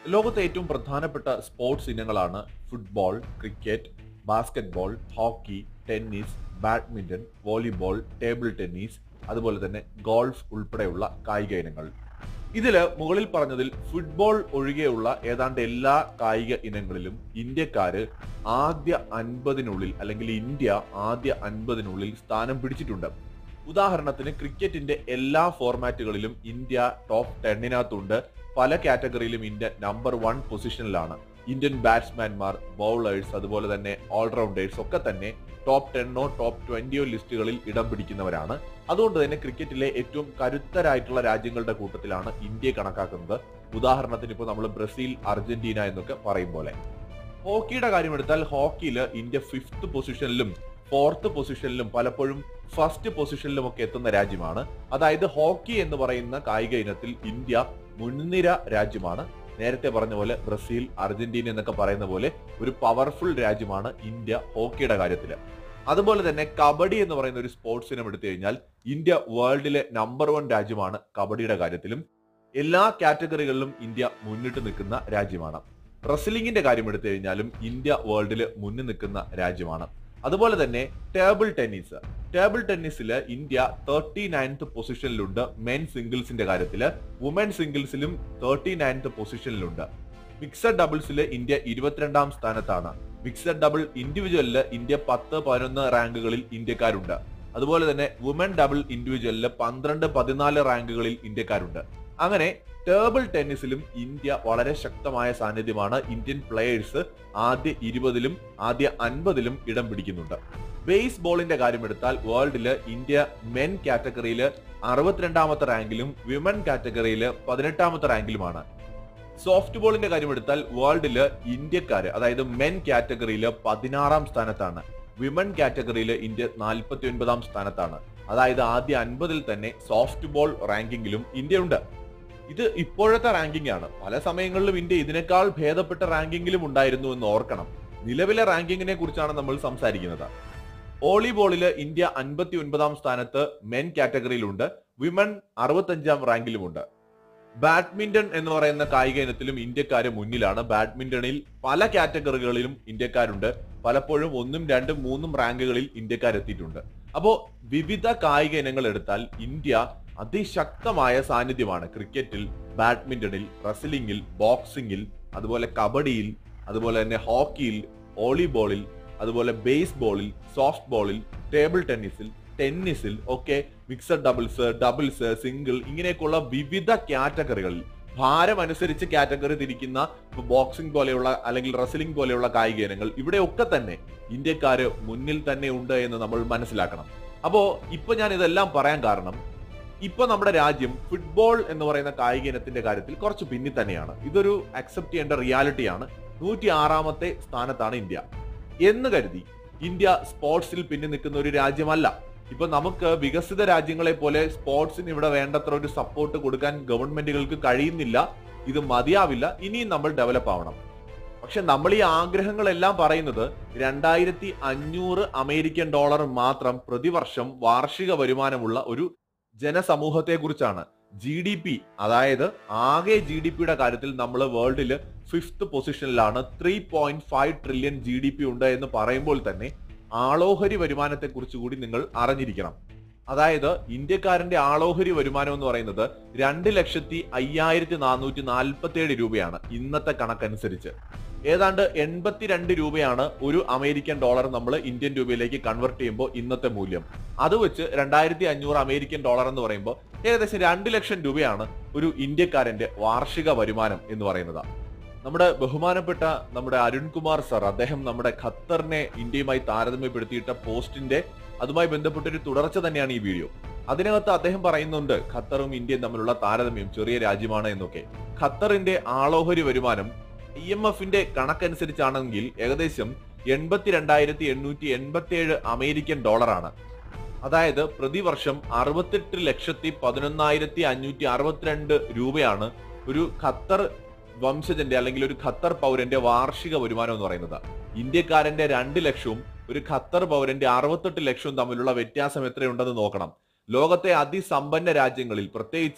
ലോകത്തെ ഏറ്റവും പ്രധാനപ്പെട്ട സ്പോർട്സ് ഇനങ്ങളാണ് football cricket basketball hockey tennis badminton volleyball table tennis അതുപോലെ തന്നെ ഗോൾഫ് ഉൾപ്പെടെയുള്ള കായിക ഇനങ്ങൾ ഇതില് മുകളിൽ പറഞ്ഞതിൽ ഫുട്ബോൾ ഒഴികെയുള്ള ഏതാണ്ട് എല്ലാ കായിക ഇനങ്ങളിലും ഇന്ത്യക്കാര് ആദ്യ അൻപതിനുള്ളിൽ അല്ലെങ്കിൽ ഇന്ത്യ ആദ്യ അൻപതിനുള്ളിൽ സ്ഥാനം പിടിച്ചിട്ടുണ്ട് ഉദാഹരണത്തിന് ക്രിക്കറ്റിന്റെ എല്ലാ ഫോർമാറ്റുകളിലും ഇന്ത്യ ടോപ്പ് ടെന്നിനകത്തുണ്ട് പല കാറ്റഗറിയിലും ഇന്ത്യ നമ്പർ വൺ പൊസിഷനിലാണ് ഇന്ത്യൻ ബാറ്റ്സ്മാൻമാർ ബൗളേഴ്സ് അതുപോലെ തന്നെ ഓൾറൗണ്ടേഴ്സ് ഒക്കെ തന്നെ ടോപ്പ് ടെന്നോ ടോപ്പ് ട്വന്റിയോ ലിസ്റ്റുകളിൽ ഇടം പിടിക്കുന്നവരാണ് അതുകൊണ്ട് തന്നെ ക്രിക്കറ്റിലെ ഏറ്റവും കരുത്തരായിട്ടുള്ള രാജ്യങ്ങളുടെ കൂട്ടത്തിലാണ് ഇന്ത്യയെ കണക്കാക്കുന്നത് ഉദാഹരണത്തിന് ഇപ്പോൾ നമ്മൾ ബ്രസീൽ അർജന്റീന എന്നൊക്കെ പറയും പോലെ ഹോക്കിയുടെ കാര്യമെടുത്താൽ ഹോക്കിയിൽ ഇന്ത്യ ഫിഫ്ത്ത് പൊസിഷനിലും ഫോർത്ത് പൊസിഷനിലും പലപ്പോഴും ഫസ്റ്റ് പൊസിഷനിലും ഒക്കെ എത്തുന്ന രാജ്യമാണ് അതായത് ഹോക്കി എന്ന് പറയുന്ന കായിക ഇനത്തിൽ ഇന്ത്യ മുൻനിര രാജ്യമാണ് നേരത്തെ പറഞ്ഞ പോലെ ബ്രസീൽ അർജന്റീന എന്നൊക്കെ പറയുന്ന പോലെ ഒരു പവർഫുൾ രാജ്യമാണ് ഇന്ത്യ ഹോക്കിയുടെ കാര്യത്തിൽ അതുപോലെ തന്നെ കബഡി എന്ന് പറയുന്ന ഒരു സ്പോർട്സ് ഇനം എടുത്തു കഴിഞ്ഞാൽ ഇന്ത്യ വേൾഡിലെ നമ്പർ വൺ രാജ്യമാണ് കബഡിയുടെ കാര്യത്തിലും എല്ലാ കാറ്റഗറികളിലും ഇന്ത്യ മുന്നിട്ട് നിൽക്കുന്ന രാജ്യമാണ് റെസ്ലിംഗിന്റെ കാര്യം എടുത്തു കഴിഞ്ഞാലും ഇന്ത്യ വേൾഡിൽ മുന്നിൽ നിൽക്കുന്ന രാജ്യമാണ് അതുപോലെ തന്നെ ടേബിൾ ടെന്നീസ് ടേബിൾ ടെന്നീസിൽ ഇന്ത്യ തേർട്ടി നയൻത്ത് പൊസിഷനിലുണ്ട് മെൻ സിംഗിൾസിന്റെ കാര്യത്തിൽ വുമൻ സിംഗിൾസിലും തേർട്ടി നയൻത്ത് പൊസിഷനിലുണ്ട് മിക്സഡ് ഡബിൾസിൽ ഇന്ത്യ ഇരുപത്തിരണ്ടാം സ്ഥാനത്താണ് മിക്സഡ് ഡബിൾ ഇൻഡിവിജ്വലില് ഇന്ത്യ പത്ത് പതിനൊന്ന് റാങ്കുകളിൽ ഇന്ത്യക്കാരുണ്ട് അതുപോലെ തന്നെ വുമൻ ഡബിൾ ഇൻഡിവിജ്വലില് പന്ത്രണ്ട് പതിനാല് റാങ്കുകളിൽ ഇന്ത്യക്കാരുണ്ട് അങ്ങനെ ടേബിൾ ടെന്നീസിലും ഇന്ത്യ വളരെ ശക്തമായ സാന്നിധ്യമാണ് ഇന്ത്യൻ പ്ലേയേഴ്സ് ആദ്യ ഇരുപതിലും ആദ്യ അൻപതിലും ഇടം പിടിക്കുന്നുണ്ട് ബേസ് ബോളിന്റെ കാര്യമെടുത്താൽ വേൾഡില് ഇന്ത്യ മെൻ കാറ്റഗറിയിൽ അറുപത്തിരണ്ടാമത്തെ റാങ്കിലും വിമൻ കാറ്റഗറിയിൽ പതിനെട്ടാമത്തെ റാങ്കിലുമാണ് സോഫ്റ്റ് ബോളിന്റെ കാര്യമെടുത്താൽ വേൾഡില് ഇന്ത്യക്കാര് അതായത് മെൻ കാറ്റഗറിയിൽ പതിനാറാം സ്ഥാനത്താണ് വിമൻ കാറ്റഗറിയിൽ ഇന്ത്യ നാൽപ്പത്തി ഒൻപതാം സ്ഥാനത്താണ് അതായത് ആദ്യ അൻപതിൽ തന്നെ സോഫ്റ്റ് ബോൾ റാങ്കിങ്ങിലും ഇന്ത്യ ഉണ്ട് ഇത് ഇപ്പോഴത്തെ റാങ്കിംഗ് ആണ് പല സമയങ്ങളിലും ഇന്ത്യ ഇതിനേക്കാൾ ഭേദപ്പെട്ട റാങ്കിങ്ങിലും ഉണ്ടായിരുന്നു എന്ന് ഓർക്കണം നിലവിലെ റാങ്കിങ്ങിനെ കുറിച്ചാണ് നമ്മൾ സംസാരിക്കുന്നത് വോളിബോളില് ഇന്ത്യ അൻപത്തി ഒൻപതാം സ്ഥാനത്ത് മെൻ കാറ്റഗറിയിലുണ്ട് വിമൻ അറുപത്തഞ്ചാം റാങ്കിലുമുണ്ട് ബാഡ്മിന്റൺ എന്ന് പറയുന്ന കായിക ഇനത്തിലും ഇന്ത്യക്കാര് മുന്നിലാണ് ബാഡ്മിന്റണിൽ പല കാറ്റഗറികളിലും ഇന്ത്യക്കാരുണ്ട് പലപ്പോഴും ഒന്നും രണ്ടും മൂന്നും റാങ്കുകളിൽ ഇന്ത്യക്കാരെത്തിയിട്ടുണ്ട് അപ്പോ വിവിധ കായിക ഇനങ്ങൾ എടുത്താൽ ഇന്ത്യ അതിശക്തമായ സാന്നിധ്യമാണ് ക്രിക്കറ്റിൽ ബാഡ്മിന്റണിൽ റെസ്ലിംഗിൽ ബോക്സിംഗിൽ അതുപോലെ കബഡിയിൽ അതുപോലെ തന്നെ ഹോക്കിയിൽ വോളിബോളിൽ അതുപോലെ ബേസ്ബോളിൽ സോഫ്റ്റ് ബോളിൽ ടേബിൾ ടെന്നീസിൽ ടെന്നീസിൽ ഒക്കെ മിക്സഡ് ഡബിൾസ് ഡബിൾസ് സിംഗിൾ ഇങ്ങനെയൊക്കെയുള്ള വിവിധ കാറ്റഗറികളിൽ ഭാരം അനുസരിച്ച് കാറ്റഗറി തിരിക്കുന്ന ബോക്സിംഗ് പോലെയുള്ള അല്ലെങ്കിൽ റെസ്ലിംഗ് പോലെയുള്ള കായിക ഇനങ്ങൾ ഇവിടെയൊക്കെ തന്നെ ഇന്ത്യക്കാര് മുന്നിൽ തന്നെ ഉണ്ട് എന്ന് നമ്മൾ മനസ്സിലാക്കണം അപ്പോ ഇപ്പൊ ഞാൻ ഇതെല്ലാം പറയാൻ കാരണം ഇപ്പൊ നമ്മുടെ രാജ്യം ഫുട്ബോൾ എന്ന് പറയുന്ന കായിക ഇനത്തിന്റെ കാര്യത്തിൽ കുറച്ച് പിന്നിൽ തന്നെയാണ് ഇതൊരു അക്സെപ്റ്റ് ചെയ്യേണ്ട റിയാലിറ്റിയാണ് നൂറ്റി ആറാമത്തെ സ്ഥാനത്താണ് ഇന്ത്യ എന്ന് കരുതി ഇന്ത്യ സ്പോർട്സിൽ പിന്നിൽ നിൽക്കുന്ന ഒരു രാജ്യമല്ല ഇപ്പൊ നമുക്ക് വികസിത രാജ്യങ്ങളെ പോലെ സ്പോർട്സിന് ഇവിടെ വേണ്ടത്ര ഒരു സപ്പോർട്ട് കൊടുക്കാൻ ഗവൺമെന്റുകൾക്ക് കഴിയുന്നില്ല ഇത് മതിയാവില്ല ഇനിയും നമ്മൾ ഡെവലപ്പ് ആവണം പക്ഷെ നമ്മൾ ഈ ആഗ്രഹങ്ങളെല്ലാം പറയുന്നത് രണ്ടായിരത്തി അഞ്ഞൂറ് അമേരിക്കൻ ഡോളർ മാത്രം പ്രതിവർഷം വാർഷിക വരുമാനമുള്ള ഒരു ജനസമൂഹത്തെ കുറിച്ചാണ് ജി ഡി പി അതായത് ആകെ ജി ഡി പിയുടെ കാര്യത്തിൽ നമ്മൾ വേൾഡിൽ ഫിഫ്ത്ത് പൊസിഷനിലാണ് three point five trillion G D P ഉണ്ട് എന്ന് പറയുമ്പോൾ തന്നെ ആളോഹരി വരുമാനത്തെ കുറിച്ച് കൂടി നിങ്ങൾ അറിഞ്ഞിരിക്കണം അതായത് ഇന്ത്യക്കാരന്റെ ആളോഹരി വരുമാനം എന്ന് പറയുന്നത് രണ്ട് ലക്ഷത്തി അയ്യായിരത്തി നാനൂറ്റി നാൽപ്പത്തി ഏഴ് രൂപയാണ് ഇന്നത്തെ കണക്കനുസരിച്ച് ഏതാണ്ട് എൺപത്തിരണ്ട് രൂപയാണ് ഒരു അമേരിക്കൻ ഡോളർ നമ്മൾ ഇന്ത്യൻ രൂപയിലേക്ക് കൺവെർട്ട് ചെയ്യുമ്പോൾ ഇന്നത്തെ മൂല്യം അത് വെച്ച് രണ്ടായിരത്തി അഞ്ഞൂറ് അമേരിക്കൻ ഡോളർ എന്ന് പറയുമ്പോൾ ഏകദേശം രണ്ട് ലക്ഷം രൂപയാണ് ഒരു ഇന്ത്യക്കാരന്റെ വാർഷിക വരുമാനം എന്ന് പറയുന്നത് നമ്മുടെ ബഹുമാനപ്പെട്ട നമ്മുടെ അരുൺകുമാർ സർ അദ്ദേഹം നമ്മുടെ ഖത്തറിനെ ഇന്ത്യയുമായി താരതമ്യപ്പെടുത്തിയിട്ട പോസ്റ്റിന്റെ അതുമായി ബന്ധപ്പെട്ട ഒരു തുടർച്ച തന്നെയാണ് ഈ വീഡിയോ അതിനകത്ത് അദ്ദേഹം പറയുന്നുണ്ട് ഖത്തറും ഇന്ത്യയും തമ്മിലുള്ള താരതമ്യം ചെറിയ രാജ്യമാണ് എന്നൊക്കെ ഖത്തറിന്റെ ആളോഹരി വരുമാനം ഐ എം എഫിന്റെ കണക്കനുസരിച്ചാണെങ്കിൽ ഏകദേശം എൺപത്തിരണ്ടായിരത്തി എണ്ണൂറ്റി എൺപത്തി ഏഴ് അമേരിക്കൻ ഡോളറാണ് അതായത് പ്രതിവർഷം അറുപത്തെട്ട് ലക്ഷത്തി പതിനൊന്നായിരത്തി അഞ്ഞൂറ്റി അറുപത്തിരണ്ട് രൂപയാണ് ഒരു ഖത്തർ വംശജന്റെ അല്ലെങ്കിൽ ഒരു ഖത്തർ പൗരന്റെ വാർഷിക വരുമാനം എന്ന് പറയുന്നത് ഇന്ത്യക്കാരന്റെ രണ്ട് ലക്ഷവും ഒരു ഖത്തർ പൗരന്റെ അറുപത്തെട്ട് ലക്ഷവും തമ്മിലുള്ള വ്യത്യാസം എത്രയുണ്ടെന്ന് നോക്കണം ലോകത്തെ അതിസമ്പന്ന രാജ്യങ്ങളിൽ പ്രത്യേകിച്ച്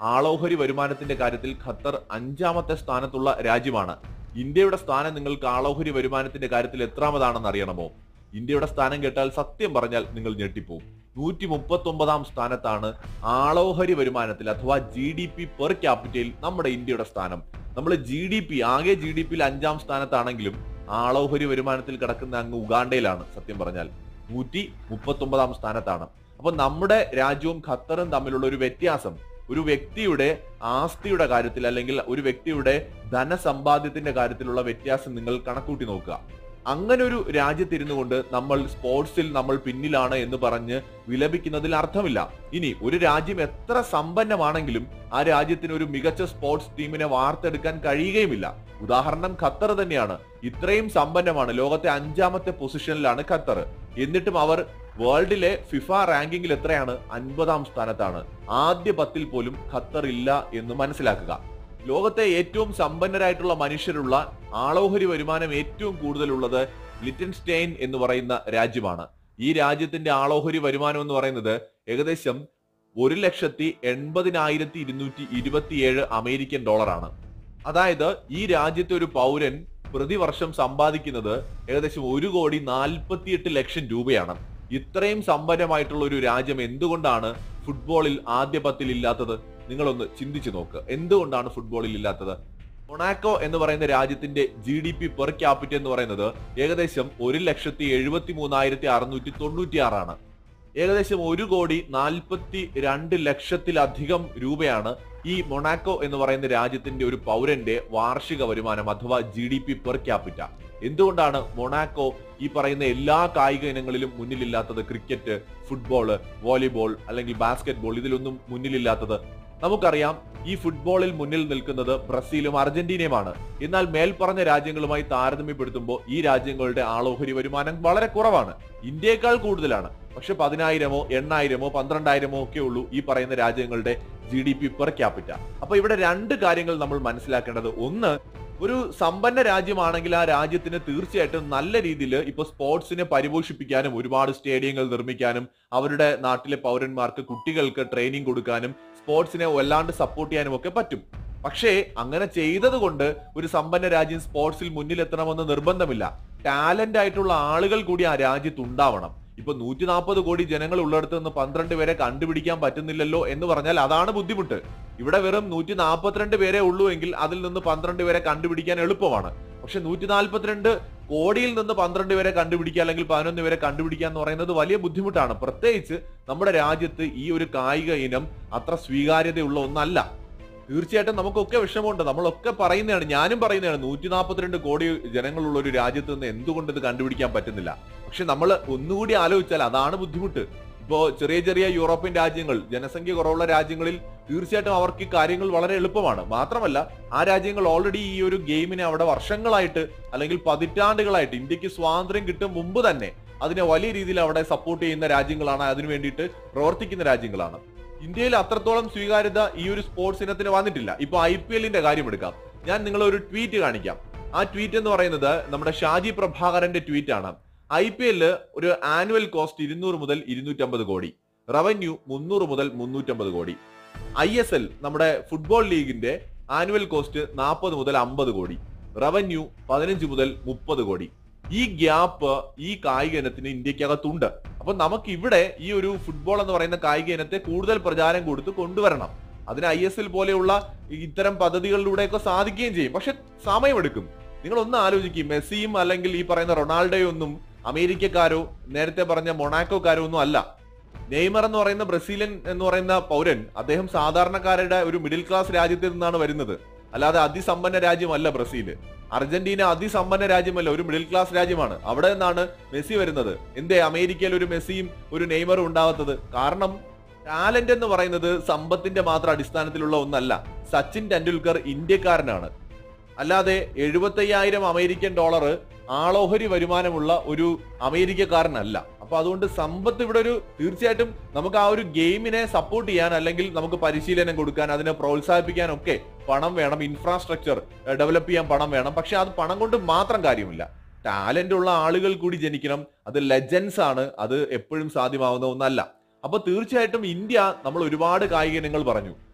ആളോഹരി വരുമാനത്തിന്റെ കാര്യത്തിൽ ഖത്തർ അഞ്ചാമത്തെ സ്ഥാനത്തുള്ള രാജ്യമാണ് ഇന്ത്യയുടെ സ്ഥാനം നിങ്ങൾക്ക് ആളോഹരി വരുമാനത്തിന്റെ കാര്യത്തിൽ എത്രാമതാണെന്ന് അറിയണമോ ഇന്ത്യയുടെ സ്ഥാനം കേട്ടാൽ സത്യം പറഞ്ഞാൽ നിങ്ങൾ ഞെട്ടിപ്പോവും നൂറ്റി മുപ്പത്തി ഒമ്പതാം സ്ഥാനത്താണ് ആളോഹരി വരുമാനത്തിൽ അഥവാ ജി ഡി പി പെർ ക്യാപിറ്റയിൽ നമ്മുടെ ഇന്ത്യയുടെ സ്ഥാനം നമ്മൾ ജി ഡി പി ആകെ ജി ഡി പിയിൽ അഞ്ചാം സ്ഥാനത്താണെങ്കിലും ആളോഹരി വരുമാനത്തിൽ കിടക്കുന്ന അങ്ങ് ഉഗാണ്ടയിലാണ് സത്യം പറഞ്ഞാൽ നൂറ്റി മുപ്പത്തി ഒമ്പതാം സ്ഥാനത്താണ് അപ്പൊ നമ്മുടെ രാജ്യവും ഖത്തറും തമ്മിലുള്ള ഒരു വ്യത്യാസം ഒരു വ്യക്തിയുടെ ആസ്തിയുടെ കാര്യത്തിൽ അല്ലെങ്കിൽ ഒരു വ്യക്തിയുടെ ധനസമ്പാദ്യത്തിന്റെ കാര്യത്തിലുള്ള വ്യത്യാസം നിങ്ങൾ കണക്കൂട്ടി നോക്കുക അങ്ങനെ ഒരു രാജ്യത്തിരുന്നു കൊണ്ട് നമ്മൾ സ്പോർട്സിൽ നമ്മൾ പിന്നിലാണ് എന്ന് പറഞ്ഞ് വിലപിക്കുന്നതിൽ അർത്ഥമില്ല ഇനി ഒരു രാജ്യം എത്ര സമ്പന്നമാണെങ്കിലും ആ രാജ്യത്തിന് ഒരു മികച്ച സ്പോർട്സ് ടീമിനെ വാർത്തെടുക്കാൻ കഴിയുകയുമില്ല ഉദാഹരണം ഖത്തർ തന്നെയാണ് ഇത്രയും സമ്പന്നമാണ് ലോകത്തെ അഞ്ചാമത്തെ പൊസിഷനിലാണ് ഖത്തർ എന്നിട്ടും അവർ വേൾഡിലെ ഫിഫ റാങ്കിങ്ങിൽ എത്രയാണ് അൻപതാം സ്ഥാനത്താണ് ആദ്യ പത്തിൽ പോലും ഖത്തർ ഇല്ല എന്ന് മനസ്സിലാക്കുക ലോകത്തെ ഏറ്റവും സമ്പന്നരായിട്ടുള്ള മനുഷ്യരുള്ള ആളോഹരി വരുമാനം ഏറ്റവും കൂടുതലുള്ളത് ലിറ്റൻസ്റ്റെയിൻ എന്ന് പറയുന്ന രാജ്യമാണ് ഈ രാജ്യത്തിന്റെ ആളോഹരി വരുമാനം എന്ന് പറയുന്നത് ഏകദേശം ഒരു ലക്ഷത്തി എൺപതിനായിരത്തി ഇരുന്നൂറ്റി ഇരുപത്തിയേഴ് അമേരിക്കൻ ഡോളറാണ് അതായത് ഈ രാജ്യത്തെ ഒരു പൗരൻ പ്രതിവർഷം സമ്പാദിക്കുന്നത് ഏകദേശം ഒരു കോടി നാൽപ്പത്തിയെട്ട് ലക്ഷം രൂപയാണ് ഇത്രയും സമ്പന്നമായിട്ടുള്ള ഒരു രാജ്യം എന്തുകൊണ്ടാണ് ഫുട്ബോളിൽ ആദ്യ പത്തിൽ ഇല്ലാത്തത് നിങ്ങളൊന്ന് ചിന്തിച്ചു നോക്ക് എന്തുകൊണ്ടാണ് ഫുട്ബോളിൽ ഇല്ലാത്തത് മൊണാക്കോ എന്ന് പറയുന്ന രാജ്യത്തിന്റെ G D P per capital എന്ന് പറയുന്നത് ഏകദേശം ഒരു ലക്ഷത്തി എഴുപത്തി മൂന്നായിരത്തി അറുന്നൂറ്റി തൊണ്ണൂറ്റി ആറാണ് ഏകദേശം ഒരു കോടി നാൽപ്പത്തി രണ്ട് ലക്ഷത്തിലധികം രൂപയാണ് ഈ മൊണാക്കോ എന്ന് പറയുന്ന രാജ്യത്തിന്റെ ഒരു പൗരന്റെ വാർഷിക വരുമാനം അഥവാ G D P per capita എന്തുകൊണ്ടാണ് മൊണാക്കോ ഈ പറയുന്ന എല്ലാ കായിക ഇനങ്ങളിലും മുന്നിലില്ലാത്തത് ക്രിക്കറ്റ് ഫുട്ബോള് വോളിബോൾ അല്ലെങ്കിൽ ബാസ്കറ്റ് ബോൾ ഇതിലൊന്നും മുന്നിലില്ലാത്തത് നമുക്കറിയാം ഈ ഫുട്ബോളിൽ മുന്നിൽ നിൽക്കുന്നത് ബ്രസീലും അർജന്റീനയുമാണ് എന്നാൽ മേൽപ്പറഞ്ഞ രാജ്യങ്ങളുമായി താരതമ്യപ്പെടുത്തുമ്പോൾ ഈ രാജ്യങ്ങളുടെ ആളോഹരി വരുമാനം വളരെ കുറവാണ് ഇന്ത്യയെക്കാൾ കൂടുതലാണ് പക്ഷെ പതിനായിരമോ എണ്ണായിരമോ പന്ത്രണ്ടായിരമോ ഒക്കെ ഉള്ളൂ ഈ പറയുന്ന രാജ്യങ്ങളുടെ G D P per capita അപ്പൊ ഇവിടെ രണ്ട് കാര്യങ്ങൾ നമ്മൾ മനസ്സിലാക്കേണ്ടത് ഒന്ന് ഒരു സമ്പന്ന രാജ്യമാണെങ്കിൽ ആ രാജ്യത്തിന് തീർച്ചയായിട്ടും നല്ല രീതിയിൽ ഇപ്പൊ സ്പോർട്സിനെ പരിപോഷിപ്പിക്കാനും ഒരുപാട് സ്റ്റേഡിയങ്ങൾ നിർമ്മിക്കാനും അവരുടെ നാട്ടിലെ പൗരന്മാർക്ക് കുട്ടികൾക്ക് ട്രെയിനിങ് കൊടുക്കാനും സ്പോർട്സിനെ വല്ലാണ്ട് സപ്പോർട്ട് ചെയ്യാനും ഒക്കെ പറ്റും പക്ഷേ അങ്ങനെ ചെയ്തത് കൊണ്ട് ഒരു സമ്പന്ന രാജ്യം സ്പോർട്സിൽ മുന്നിലെത്തണമെന്ന് നിർബന്ധമില്ല ടാലന്റ് ആയിട്ടുള്ള ആളുകൾ കൂടി ആ രാജ്യത്ത് ഉണ്ടാവണം ഇപ്പൊ നൂറ്റി നാൽപ്പത് കോടി ജനങ്ങൾ ഉള്ളിടത്ത് നിന്ന് പന്ത്രണ്ട് പേരെ കണ്ടുപിടിക്കാൻ പറ്റുന്നില്ലല്ലോ എന്ന് പറഞ്ഞാൽ അതാണ് ബുദ്ധിമുട്ട് ഇവിടെ വെറും നൂറ്റി നാൽപ്പത്തിരണ്ട് പേരെ ഉള്ളൂ എങ്കിൽ അതിൽ നിന്ന് പന്ത്രണ്ട് പേരെ കണ്ടുപിടിക്കാൻ എളുപ്പമാണ് പക്ഷെ നൂറ്റി നാൽപ്പത്തിരണ്ട് കോടിയിൽ നിന്ന് പന്ത്രണ്ട് പേരെ കണ്ടുപിടിക്കുക അല്ലെങ്കിൽ പതിനൊന്ന് പേരെ കണ്ടുപിടിക്കുക എന്ന് പറയുന്നത് വലിയ ബുദ്ധിമുട്ടാണ് പ്രത്യേകിച്ച് നമ്മുടെ രാജ്യത്ത് ഈ ഒരു കായിക ഇനം അത്ര സ്വീകാര്യതയുള്ള ഒന്നല്ല തീർച്ചയായിട്ടും നമുക്കൊക്കെ വിഷമമുണ്ട് നമ്മളൊക്കെ പറയുന്നതാണ് ഞാനും പറയുന്നതാണ് നൂറ്റി നാൽപ്പത്തിരണ്ട് കോടി ജനങ്ങളുള്ള ഒരു രാജ്യത്ത് നിന്ന് എന്തുകൊണ്ട് ഇത് കണ്ടുപിടിക്കാൻ പറ്റുന്നില്ല പക്ഷെ നമ്മൾ ഒന്നുകൂടി ആലോചിച്ചാൽ അതാണ് ബുദ്ധിമുട്ട് ഇപ്പോ ചെറിയ ചെറിയ യൂറോപ്യൻ രാജ്യങ്ങൾ ജനസംഖ്യ കുറവുള്ള രാജ്യങ്ങളിൽ തീർച്ചയായിട്ടും അവർക്ക് ഈ കാര്യങ്ങൾ വളരെ എളുപ്പമാണ് മാത്രമല്ല ആ രാജ്യങ്ങൾ ഓൾറെഡി ഈ ഒരു ഗെയിമിനെ അവിടെ വർഷങ്ങളായിട്ട് അല്ലെങ്കിൽ പതിറ്റാണ്ടുകളായിട്ട് ഇന്ത്യക്ക് സ്വാതന്ത്ര്യം കിട്ടും മുമ്പ് തന്നെ അതിനെ വലിയ രീതിയിൽ അവിടെ സപ്പോർട്ട് ചെയ്യുന്ന രാജ്യങ്ങളാണ് അതിനു വേണ്ടിയിട്ട് പ്രവർത്തിക്കുന്ന രാജ്യങ്ങളാണ് ഇന്ത്യയിൽ അത്രത്തോളം സ്വീകാര്യത ഈ ഒരു സ്പോർട്സ് ഇനത്തിന് വന്നിട്ടില്ല ഇപ്പൊ ഐ പി എല്ലിന്റെ കാര്യം എടുക്കാം ഞാൻ നിങ്ങളെ ഒരു ട്വീറ്റ് കാണിക്കാം ആ ട്വീറ്റ് എന്ന് പറയുന്നത് നമ്മുടെ ഷാജി പ്രഭാകരന്റെ ട്വീറ്റ് ആണ് ഐ പി എല്ലില് ഒരു ആനുവൽ കോസ്റ്റ് ഇരുന്നൂറ് മുതൽ ഇരുന്നൂറ്റമ്പത് കോടി റവന്യൂ മുന്നൂറ് മുതൽ മുന്നൂറ്റമ്പത് കോടി ഐ എസ് എൽ നമ്മുടെ ഫുട്ബോൾ ലീഗിന്റെ ആനുവൽ കോസ്റ്റ് നാൽപ്പത് മുതൽ അമ്പത് കോടി റവന്യൂ പതിനഞ്ച് മുതൽ മുപ്പത് കോടി ഈ ഗ്യാപ്പ് ഈ കായിക ഇനത്തിന് ഇന്ത്യക്കകത്തുണ്ട് അപ്പൊ നമുക്ക് ഇവിടെ ഈ ഒരു ഫുട്ബോൾ എന്ന് പറയുന്ന കായിക ഇനത്തെ കൂടുതൽ പ്രചാരം കൊടുത്ത് കൊണ്ടുവരണം അതിന് ഐ എസ് എൽ പോലെയുള്ള ഇത്തരം പദ്ധതികളിലൂടെയൊക്കെ സാധിക്കുകയും ചെയ്യും പക്ഷെ സമയമെടുക്കും നിങ്ങൾ ഒന്ന് ആലോചിക്കും മെസ്സിയും അല്ലെങ്കിൽ ഈ പറയുന്ന റൊണാൾഡോയും ഒന്നും അമേരിക്കക്കാരോ നേരത്തെ പറഞ്ഞ മൊണാക്കോക്കാരോ ഒന്നും അല്ല നെയ്മർ എന്ന് പറയുന്ന ബ്രസീലിയൻ എന്ന് പറയുന്ന പൗരൻ അദ്ദേഹം സാധാരണക്കാരുടെ ഒരു മിഡിൽ ക്ലാസ് രാജ്യത്തിൽ നിന്നാണ് വരുന്നത് അല്ലാതെ അതിസമ്പന്ന രാജ്യമല്ല ബ്രസീല് അർജന്റീന അതിസമ്പന്ന രാജ്യമല്ല ഒരു മിഡിൽ ക്ലാസ് രാജ്യമാണ് അവിടെ നിന്നാണ് മെസ്സി വരുന്നത് എന്തേ അമേരിക്കയിൽ ഒരു മെസ്സിയും ഒരു നെയ്മറും ഉണ്ടാവാത്തത് കാരണം ടാലന്റ് എന്ന് പറയുന്നത് സമ്പത്തിന്റെ മാത്രം അടിസ്ഥാനത്തിലുള്ള ഒന്നല്ല സച്ചിൻ ടെണ്ടുൽക്കർ ഇന്ത്യക്കാരനാണ് അല്ലാതെ എഴുപത്തയ്യായിരം അമേരിക്കൻ ഡോളർ ആളോഹരി വരുമാനമുള്ള ഒരു അമേരിക്കക്കാരനല്ല അപ്പൊ അതുകൊണ്ട് സമ്പത്ത് ഇവിടെ ഒരു തീർച്ചയായിട്ടും നമുക്ക് ആ ഒരു ഗെയിമിനെ സപ്പോർട്ട് ചെയ്യാൻ അല്ലെങ്കിൽ നമുക്ക് പരിശീലനം കൊടുക്കാൻ അതിനെ പ്രോത്സാഹിപ്പിക്കാൻ ഒക്കെ പണം വേണം ഇൻഫ്രാസ്ട്രക്ചർ ഡെവലപ്പ് ചെയ്യാൻ പണം വേണം പക്ഷെ അത് പണം കൊണ്ട് മാത്രം കാര്യമില്ല ടാലന്റ് ഉള്ള ആളുകൾ കൂടി ജനിക്കണം അത് ലെജൻസ് ആണ് അത് എപ്പോഴും സാധ്യമാവുന്ന ഒന്നല്ല അപ്പൊ തീർച്ചയായിട്ടും ഇന്ത്യ നമ്മൾ ഒരുപാട് കായിക ഇനങ്ങൾ പറഞ്ഞു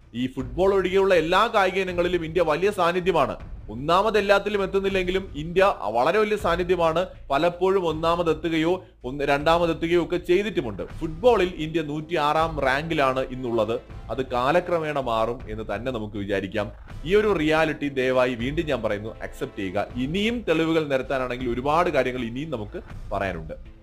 ഈ ഫുട്ബോൾ ഒഴികെയുള്ള എല്ലാ കായിക ഇനങ്ങളിലും ഇന്ത്യ വലിയ സാന്നിധ്യമാണ് ഒന്നാമത് എല്ലാത്തിലും എത്തുന്നില്ലെങ്കിലും ഇന്ത്യ വളരെ വലിയ സാന്നിധ്യമാണ് പലപ്പോഴും ഒന്നാമത് എത്തുകയോ ഒന്ന് രണ്ടാമത് എത്തുകയോ ഒക്കെ ചെയ്തിട്ടുമുണ്ട് ഫുട്ബോളിൽ ഇന്ത്യ നൂറ്റി ആറാം റാങ്കിലാണ് ഇന്നുള്ളത് അത് കാലക്രമേണ മാറും എന്ന് തന്നെ നമുക്ക് വിചാരിക്കാം ഈ ഒരു റിയാലിറ്റി ദയവായി വീണ്ടും ഞാൻ പറയുന്നു അക്സെപ്റ്റ് ചെയ്യുക ഇനിയും തെളിവുകൾ നിരത്താനാണെങ്കിൽ ഒരുപാട് കാര്യങ്ങൾ ഇനിയും നമുക്ക് പറയാനുണ്ട്